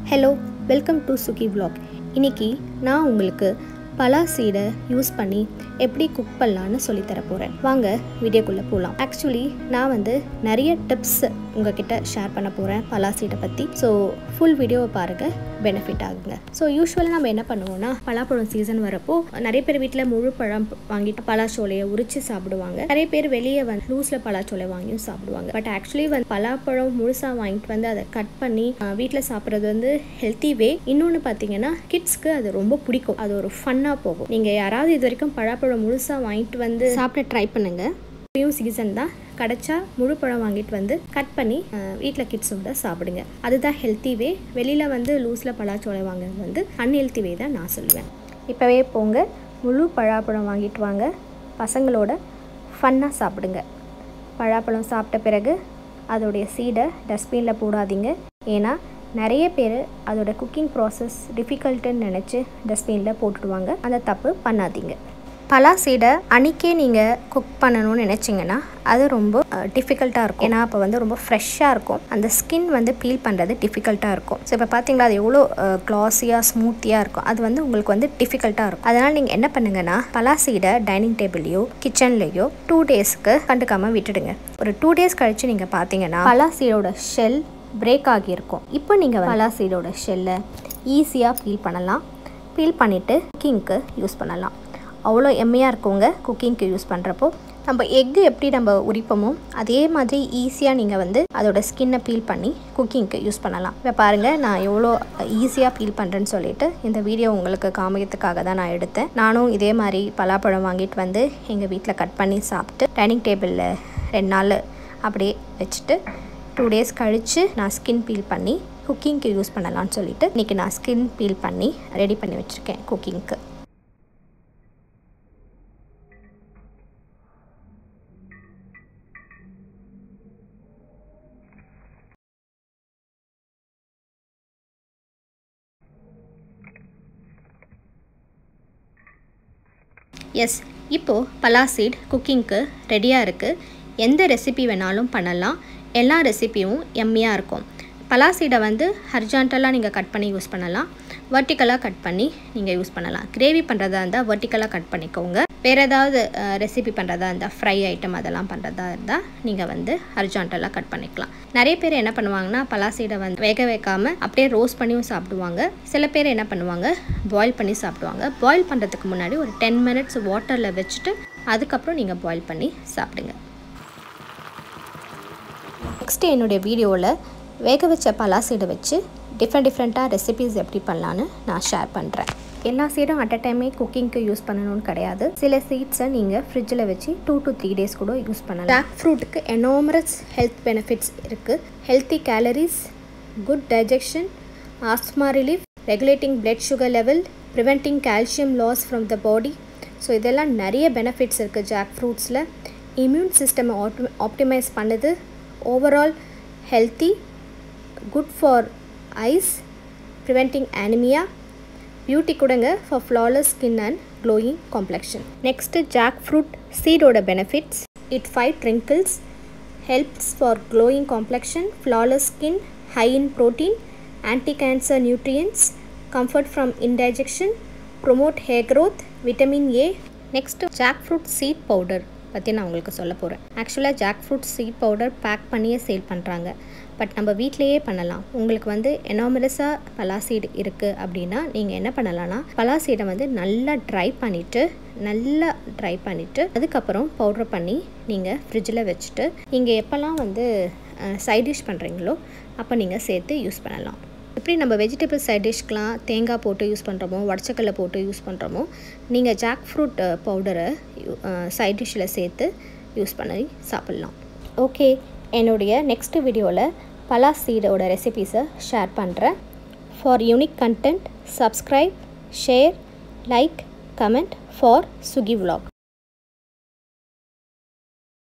hello welcome to Suki vlog இன்னைக்கு நான் உங்களுக்கு பலா சீடை யூஸ் பண்ணி எப்படி குக் பண்ணலான்னு சொல்லித்தர போகிறேன் வாங்க வீடியோக்குள்ளே போகலாம் ஆக்சுவலி நான் வந்து நிறைய டிப்ஸ் உங்ககிட்ட ஷேர் பண்ண போகிறேன் பலா சீடை பற்றி ஸோ ஃபுல் வீடியோவை பாருங்கள் பெனிஃபிட் ஆகுங்க ஸோ யூஸ்வலாக நம்ம என்ன பண்ணுவோம்னா பலாப்பழம் சீசன் வரப்போ நிறைய பேர் வீட்டில் முழு பழம் வாங்கிட்டு பலாச்சோலையை உரிச்சு சாப்பிடுவாங்க நிறைய பேர் வெளியே வந்து லூஸில் பலாச்சோலை வாங்கியும் சாப்பிடுவாங்க பட் ஆக்சுவலி வந்து பலாப்பழம் முழுசாக வாங்கிட்டு வந்து அதை கட் பண்ணி வீட்டில் சாப்பிட்றது வந்து ஹெல்த்தி வே இன்னொன்று பார்த்தீங்கன்னா கிட்ஸ்க்கு அது ரொம்ப பிடிக்கும் அது ஒரு ஃபன்னாக போகும் நீங்கள் யாராவது இது வரைக்கும் பழாப்பழம் முழுசாக வாங்கிட்டு வந்து சாப்பிட ட்ரை பண்ணுங்க இப்பயும் சீசன் தான் கிடைச்சா முழு பழம் வாங்கிட்டு வந்து கட் பண்ணி வீட்டில் கிட்ஸோட சாப்பிடுங்க அதுதான் ஹெல்த்தி வே வெளியில் வந்து லூஸில் பலாச்சோலை வாங்குறது வந்து அன்ஹெல்த்தி வே தான் நான் சொல்லுவேன் இப்போவே போங்க முழு பழாப்பழம் வாங்கிட்டு வாங்க பசங்களோட ஃபன்னாக சாப்பிடுங்க பழாப்பழம் சாப்பிட்ட பிறகு அதோடைய சீடை டஸ்ட்பினில் போடாதீங்க ஏன்னா நிறைய பேர் அதோட குக்கிங் ப்ராசஸ் டிஃபிகல்ட்டுன்னு நினச்சி டஸ்ட்பினில் போட்டுடுவாங்க அந்த தப்பு பண்ணாதீங்க பலா சீடை அன்றைக்கே நீங்கள் குக் பண்ணணும்னு நினச்சிங்கன்னா அது ரொம்ப டிஃபிகல்ட்டாக இருக்கும் ஏன்னா அப்போ வந்து ரொம்ப ஃப்ரெஷ்ஷாக இருக்கும் அந்த ஸ்கின் வந்து பீல் பண்ணுறது டிஃபிகல்ட்டாக இருக்கும் ஸோ இப்போ பார்த்தீங்களா அது எவ்வளோ க்ளாஸியாக ஸ்மூத்தியாக இருக்கும் அது வந்து உங்களுக்கு வந்து டிஃபிகல்ட்டாக இருக்கும் அதனால் நீங்கள் என்ன பண்ணுங்கன்னா பலா சீடை டைனிங் டேபிள்லையோ கிச்சன்லேயோ டூ டேஸ்க்கு கண்டுக்காமல் விட்டுடுங்க ஒரு டூ டேஸ் கழித்து நீங்கள் பார்த்தீங்கன்னா பலா சீடோட ஷெல் பிரேக் ஆகியிருக்கும் இப்போ நீங்கள் பலா சீடோட ஷெல்லை ஈஸியாக பீல் பண்ணலாம் பீல் பண்ணிவிட்டு குக்கிங்க்கு யூஸ் பண்ணலாம் அவ்வளோ எம்மையாக இருக்குங்க குக்கிங்க்கு யூஸ் பண்ணுறப்போ நம்ம எக்கு எப்படி நம்ம உரிப்போமோ அதே மாதிரி ஈஸியாக நீங்கள் வந்து அதோட ஸ்கின்னை பீல் பண்ணி குக்கிங்க்கு யூஸ் பண்ணலாம் இப்போ பாருங்கள் நான் எவ்வளோ ஈஸியாக பீல் பண்ணுறேன்னு சொல்லிட்டு இந்த வீடியோ உங்களுக்கு காமிக்கிறதுக்காக தான் நான் எடுத்தேன் நானும் இதே மாதிரி பலாப்பழம் வாங்கிட்டு வந்து எங்கள் வீட்டில் கட் பண்ணி சாப்பிட்டு டைனிங் டேபிளில் ரெண்டு நாள் அப்படியே வச்சுட்டு டூ டேஸ் கழித்து நான் ஸ்கின் பீல் பண்ணி குக்கிங்க்கு யூஸ் பண்ணலாம்னு சொல்லிட்டு இன்றைக்கி நான் ஸ்கின் பீல் பண்ணி ரெடி பண்ணி வச்சுருக்கேன் குக்கிங்க்கு எஸ் இப்போது பலா சீட் குக்கிங்க்கு ரெடியாக இருக்குது எந்த ரெசிபி வேணாலும் பண்ணலாம் எல்லா ரெசிபியும் எம்மியாக இருக்கும் பலா சீடை வந்து ஹர்ஜான்டலாக நீங்கள் கட் பண்ணி யூஸ் பண்ணலாம் வர்ட்டிக்கலாக கட் பண்ணி நீங்கள் யூஸ் பண்ணலாம் கிரேவி பண்ணுறதா இருந்தால் வர்ட்டிக்கலாக கட் பண்ணிக்கோங்க வேறு ஏதாவது ரெசிபி பண்ணுறதா இருந்தால் ஃப்ரை ஐட்டம் அதெல்லாம் பண்ணுறதா இருந்தால் நீங்கள் வந்து ஹர்ஜான்டலாக கட் பண்ணிக்கலாம் நிறைய பேர் என்ன பண்ணுவாங்கன்னா பலா சீடை வந்து வேக வைக்காமல் அப்படியே ரோஸ்ட் பண்ணியும் சாப்பிடுவாங்க சில பேர் என்ன பண்ணுவாங்க பாயில் பண்ணி சாப்பிடுவாங்க பாயில் பண்ணுறதுக்கு முன்னாடி ஒரு டென் மினிட்ஸ் வாட்டரில் வச்சுட்டு அதுக்கப்புறம் நீங்கள் பாயில் பண்ணி சாப்பிடுங்க நெக்ஸ்ட்டு என்னுடைய வீடியோவில் வேக வச்ச பலா சீடை வச்சு டிஃப்ரெண்ட் டிஃப்ரெண்ட்டாக ரெசிபீஸ் எப்படி பண்ணலான்னு நான் ஷேர் பண்ணுறேன் எல்லா சீடும் அட் அ டைமே குக்கிங்க்கு யூஸ் பண்ணணும்னு கிடையாது சில சீட்ஸை நீங்கள் ஃப்ரிட்ஜில் வச்சு டூ டு த்ரீ டேஸ் கூட யூஸ் பண்ணலாம் ஜாக் ஃப்ரூட்டுக்கு எனாமரஸ் ஹெல்த் பெனிஃபிட்ஸ் இருக்குது healthy calories good digestion asthma relief regulating blood sugar level preventing calcium loss from the body so இதெல்லாம் நிறைய பெனிஃபிட்ஸ் இருக்குது ஜாக் ஃப்ரூட்ஸில் இம்யூன் சிஸ்டமை ஆப்டி ஆப்டிமைஸ் பண்ணுது overall healthy good for eyes preventing anaemia beauty கொடுங்க for flawless skin and glowing complexion next jack fruit சீடோட benefits it fight wrinkles helps for glowing complexion flawless skin high in protein anti cancer nutrients comfort from indigestion promote hair growth vitamin A next jack fruit seed powder பற்றி நான் உங்களுக்கு சொல்ல போகிறேன் ஆக்சுவலாக jack fruit seed powder pack பண்ணியே sale பண்ணுறாங்க but நம்ம வீட்டிலையே பண்ணலாம் உங்களுக்கு வந்து எனாமரஸாக பலாசீடு இருக்குது அப்படின்னா நீங்கள் என்ன பண்ணலாம்னா பலாசீடை வந்து நல்லா ட்ரை பண்ணிவிட்டு நல்லா ட்ரை பண்ணிவிட்டு அதுக்கப்புறம் பவுடர் பண்ணி நீங்கள் ஃப்ரிட்ஜில் வச்சுட்டு நீங்கள் எப்போல்லாம் வந்து சைட் டிஷ் பண்ணுறீங்களோ அப்போ நீங்கள் சேர்த்து யூஸ் பண்ணலாம் எப்படி நம்ம வெஜிடபிள் சைட் டிஷ்க்கெலாம் தேங்காய் போட்டு யூஸ் பண்ணுறோமோ வடச்சக்கல்ல போட்டு யூஸ் பண்ணுறோமோ நீங்கள் ஜாக் ஃப்ரூட் பவுடரை சைட் டிஷ்ஷில் சேர்த்து யூஸ் பண்ணி சாப்பிட்லாம் ஓகே என்னுடைய நெக்ஸ்ட் வீடியோவில் பலா சீடோட ரெசிபீஸை ஷேர் பண்ணுறேன் for unique content subscribe share like comment for Suki vlog